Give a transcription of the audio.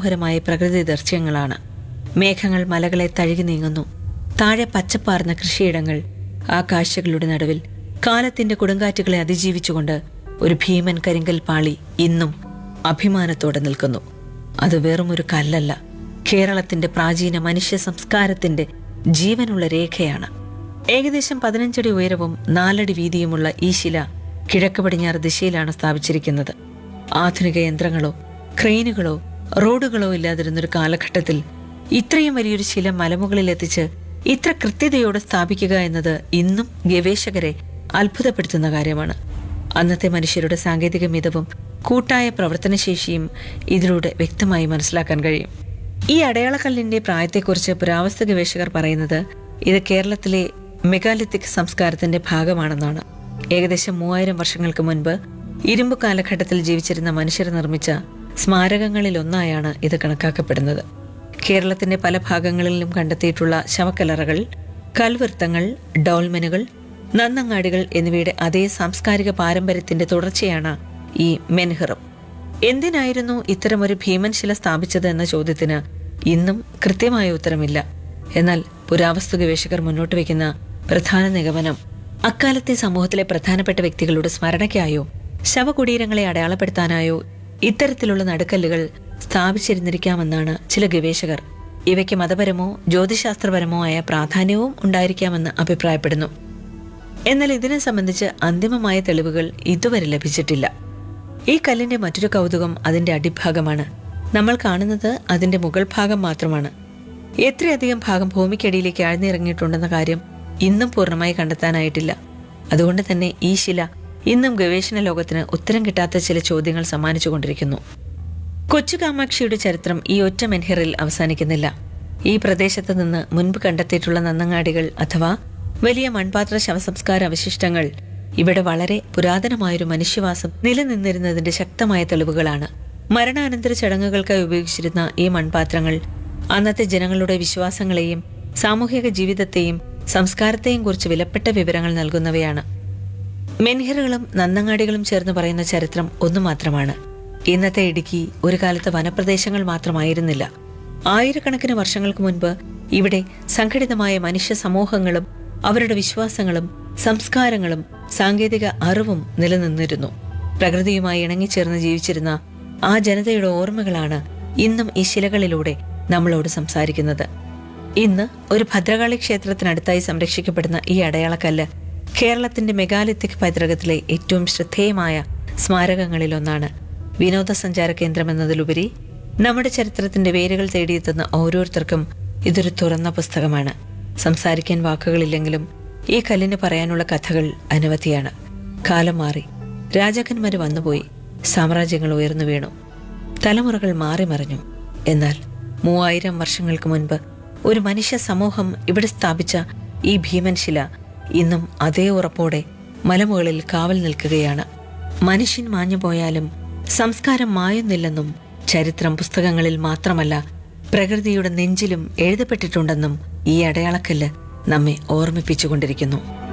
മനോഹരമായ പ്രകൃതി ദൃശ്യങ്ങളാണ് മേഘങ്ങൾ മലകളെ തഴുകി നീങ്ങുന്നു താഴെ പച്ചപ്പാർന്ന കൃഷിയിടങ്ങൾ ആ കാഴ്ചകളുടെ നടുവിൽ കാലത്തിന്റെ കൊടുങ്കാറ്റുകളെ അതിജീവിച്ചുകൊണ്ട് ഒരു ഭീമൻ കരിങ്കൽ പാളി ഇന്നും അഭിമാനത്തോടെ നിൽക്കുന്നു അത് വെറും ഒരു കല്ലല്ല കേരളത്തിന്റെ പ്രാചീന മനുഷ്യ സംസ്കാരത്തിന്റെ ജീവനുള്ള രേഖയാണ് ഏകദേശം പതിനഞ്ചടി ഉയരവും നാലടി വീതിയുമുള്ള ഈ ശില കിഴക്ക് പടിഞ്ഞാറ് ദിശയിലാണ് സ്ഥാപിച്ചിരിക്കുന്നത് ആധുനിക യന്ത്രങ്ങളോ ക്രെയിനുകളോ റോഡുകളോ ഇല്ലാതിരുന്നൊരു കാലഘട്ടത്തിൽ ഇത്രയും വലിയൊരു ശില മലമുകളിൽ എത്തിച്ച് ഇത്ര കൃത്യതയോടെ സ്ഥാപിക്കുക എന്നത് ഇന്നും ഗവേഷകരെ അത്ഭുതപ്പെടുത്തുന്ന കാര്യമാണ് അന്നത്തെ മനുഷ്യരുടെ സാങ്കേതിക മിതവും കൂട്ടായ പ്രവർത്തനശേഷിയും ഇതിലൂടെ വ്യക്തമായി മനസ്സിലാക്കാൻ കഴിയും ഈ അടയാളക്കല്ലിന്റെ പ്രായത്തെക്കുറിച്ച് പുരാവസ്തു ഗവേഷകർ പറയുന്നത് ഇത് കേരളത്തിലെ മെഗാലിത്തിക് സംസ്കാരത്തിന്റെ ഭാഗമാണെന്നാണ് ഏകദേശം മൂവായിരം വർഷങ്ങൾക്ക് മുൻപ് ഇരുമ്പ് കാലഘട്ടത്തിൽ ജീവിച്ചിരുന്ന മനുഷ്യർ നിർമ്മിച്ച സ്മാരകങ്ങളിൽ ഒന്നായാണ് ഇത് കണക്കാക്കപ്പെടുന്നത് കേരളത്തിന്റെ പല ഭാഗങ്ങളിലും കണ്ടെത്തിയിട്ടുള്ള ശവക്കലറകൾ കൽവൃത്തങ്ങൾ ഡോൾമെനുകൾ നന്നങ്ങാടികൾ എന്നിവയുടെ അതേ സാംസ്കാരിക പാരമ്പര്യത്തിന്റെ തുടർച്ചയാണ് ഈ മെൻഹിറും എന്തിനായിരുന്നു ഇത്തരമൊരു ഭീമൻ ശില സ്ഥാപിച്ചത് എന്ന ചോദ്യത്തിന് ഇന്നും കൃത്യമായ ഉത്തരമില്ല എന്നാൽ പുരാവസ്തു ഗവേഷകർ മുന്നോട്ട് വയ്ക്കുന്ന പ്രധാന നിഗമനം അക്കാലത്തെ സമൂഹത്തിലെ പ്രധാനപ്പെട്ട വ്യക്തികളുടെ സ്മരണയ്ക്കായോ ശവകുടീരങ്ങളെ അടയാളപ്പെടുത്താനായോ ഇത്തരത്തിലുള്ള നടുക്കല്ലുകൾ സ്ഥാപിച്ചിരുന്നിരിക്കാമെന്നാണ് ചില ഗവേഷകർ ഇവയ്ക്ക് മതപരമോ ജ്യോതിശാസ്ത്രപരമോ ആയ പ്രാധാന്യവും ഉണ്ടായിരിക്കാമെന്ന് അഭിപ്രായപ്പെടുന്നു എന്നാൽ ഇതിനെ സംബന്ധിച്ച് അന്തിമമായ തെളിവുകൾ ഇതുവരെ ലഭിച്ചിട്ടില്ല ഈ കല്ലിന്റെ മറ്റൊരു കൗതുകം അതിന്റെ അടിഭാഗമാണ് നമ്മൾ കാണുന്നത് അതിന്റെ മുകൾ ഭാഗം മാത്രമാണ് എത്രയധികം ഭാഗം ഭൂമിക്കടിയിലേക്ക് ആഴ്ന്നിറങ്ങിയിട്ടുണ്ടെന്ന കാര്യം ഇന്നും പൂർണ്ണമായി കണ്ടെത്താനായിട്ടില്ല അതുകൊണ്ട് തന്നെ ഈ ശില ഇന്നും ഗവേഷണ ലോകത്തിന് ഉത്തരം കിട്ടാത്ത ചില ചോദ്യങ്ങൾ സമ്മാനിച്ചുകൊണ്ടിരിക്കുന്നു കൊച്ചു കാമാക്ഷിയുടെ ചരിത്രം ഈ ഒറ്റ മെൻഹിറിൽ അവസാനിക്കുന്നില്ല ഈ പ്രദേശത്ത് നിന്ന് മുൻപ് കണ്ടെത്തിയിട്ടുള്ള നന്നങ്ങാടികൾ അഥവാ വലിയ മൺപാത്ര ശവസംസ്കാര അവശിഷ്ടങ്ങൾ ഇവിടെ വളരെ പുരാതനമായൊരു മനുഷ്യവാസം നിലനിന്നിരുന്നതിന്റെ ശക്തമായ തെളിവുകളാണ് മരണാനന്തര ചടങ്ങുകൾക്കായി ഉപയോഗിച്ചിരുന്ന ഈ മൺപാത്രങ്ങൾ അന്നത്തെ ജനങ്ങളുടെ വിശ്വാസങ്ങളെയും സാമൂഹിക ജീവിതത്തെയും സംസ്കാരത്തെയും കുറിച്ച് വിലപ്പെട്ട വിവരങ്ങൾ നൽകുന്നവയാണ് മെൻഹിറുകളും നന്നങ്ങാടികളും ചേർന്ന് പറയുന്ന ചരിത്രം ഒന്നു മാത്രമാണ് ഇന്നത്തെ ഇടുക്കി ഒരു കാലത്ത് വനപ്രദേശങ്ങൾ മാത്രമായിരുന്നില്ല ആയിരക്കണക്കിന് വർഷങ്ങൾക്ക് മുൻപ് ഇവിടെ സംഘടിതമായ മനുഷ്യ സമൂഹങ്ങളും അവരുടെ വിശ്വാസങ്ങളും സംസ്കാരങ്ങളും സാങ്കേതിക അറിവും നിലനിന്നിരുന്നു പ്രകൃതിയുമായി ഇണങ്ങിച്ചേർന്ന് ജീവിച്ചിരുന്ന ആ ജനതയുടെ ഓർമ്മകളാണ് ഇന്നും ഈ ശിലകളിലൂടെ നമ്മളോട് സംസാരിക്കുന്നത് ഇന്ന് ഒരു ഭദ്രകാളി ക്ഷേത്രത്തിനടുത്തായി സംരക്ഷിക്കപ്പെടുന്ന ഈ അടയാളക്കല്ല് കേരളത്തിന്റെ മെഗാലിത്തിക് പൈതൃകത്തിലെ ഏറ്റവും ശ്രദ്ധേയമായ സ്മാരകങ്ങളിലൊന്നാണ് വിനോദസഞ്ചാര കേന്ദ്രം എന്നതിലുപരി നമ്മുടെ ചരിത്രത്തിന്റെ വേരുകൾ തേടിയെത്തുന്ന ഓരോരുത്തർക്കും ഇതൊരു തുറന്ന പുസ്തകമാണ് സംസാരിക്കാൻ വാക്കുകളില്ലെങ്കിലും ഈ കല്ലിന് പറയാനുള്ള കഥകൾ അനവധിയാണ് കാലം മാറി രാജാക്കന്മാര് വന്നുപോയി സാമ്രാജ്യങ്ങൾ ഉയർന്നു വീണു തലമുറകൾ മാറി മറിഞ്ഞു എന്നാൽ മൂവായിരം വർഷങ്ങൾക്ക് മുൻപ് ഒരു മനുഷ്യ സമൂഹം ഇവിടെ സ്ഥാപിച്ച ഈ ഭീമൻ ശില ഇന്നും അതേ ഉറപ്പോടെ മലമുകളിൽ കാവൽ നിൽക്കുകയാണ് മനുഷ്യൻ മാഞ്ഞു പോയാലും സംസ്കാരം മായുന്നില്ലെന്നും ചരിത്രം പുസ്തകങ്ങളിൽ മാത്രമല്ല പ്രകൃതിയുടെ നെഞ്ചിലും എഴുതപ്പെട്ടിട്ടുണ്ടെന്നും ഈ അടയാളക്കല്ല് നമ്മെ ഓർമ്മിപ്പിച്ചുകൊണ്ടിരിക്കുന്നു